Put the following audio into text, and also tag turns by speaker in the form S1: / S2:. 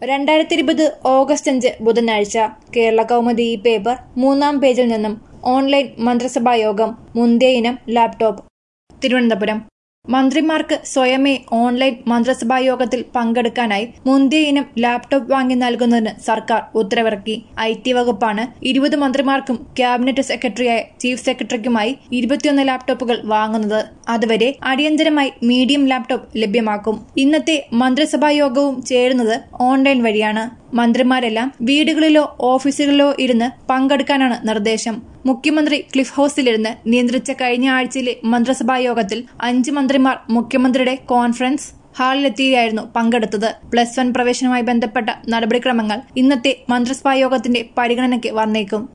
S1: രണ്ടായിരത്തി ഇരുപത് ഓഗസ്റ്റ് അഞ്ച് ബുധനാഴ്ച കേരള കൗമുദി ഈ പേപ്പർ മൂന്നാം പേജിൽ നിന്നും ഓൺലൈൻ മന്ത്രിസഭാ യോഗം മുന്തിയ ഇനം ലാപ്ടോപ്പ് തിരുവനന്തപുരം മന്ത്രിമാർക്ക് സ്വയമേ ഓൺലൈൻ മന്ത്രിസഭാ യോഗത്തിൽ പങ്കെടുക്കാനായി മുന്തിയ ഇനം ലാപ്ടോപ്പ് വാങ്ങി നൽകുന്നതിന് സർക്കാർ ഉത്തരവിറക്കി ഐ ടി വകുപ്പാണ് ഇരുപത് മന്ത്രിമാർക്കും ക്യാബിനറ്റ് സെക്രട്ടറിയായ ചീഫ് സെക്രട്ടറിക്കുമായി ഇരുപത്തിയൊന്ന് ലാപ്ടോപ്പുകൾ വാങ്ങുന്നത് അതുവരെ അടിയന്തരമായി മീഡിയം ലാപ്ടോപ്പ് ലഭ്യമാക്കും ഇന്നത്തെ മന്ത്രിസഭാ യോഗവും ചേരുന്നത് ഓൺലൈൻ വഴിയാണ് മന്ത്രിമാരെല്ലാം വീടുകളിലോ ഓഫീസുകളിലോ ഇരുന്ന് പങ്കെടുക്കാനാണ് നിർദ്ദേശം മുഖ്യമന്ത്രി ക്ലിഫ് ഹൌസിലിരുന്ന് നിയന്ത്രിച്ച കഴിഞ്ഞ ആഴ്ചയിലെ മന്ത്രിസഭാ യോഗത്തിൽ അഞ്ച് മന്ത്രിമാർ മുഖ്യമന്ത്രിയുടെ കോൺഫറൻസ് ഹാളിലെത്തിയായിരുന്നു പങ്കെടുത്തത് പ്ലസ് വൺ പ്രവേശനവുമായി ബന്ധപ്പെട്ട നടപടിക്രമങ്ങൾ ഇന്നത്തെ മന്ത്രിസഭാ യോഗത്തിന്റെ പരിഗണനയ്ക്ക് വന്നേക്കും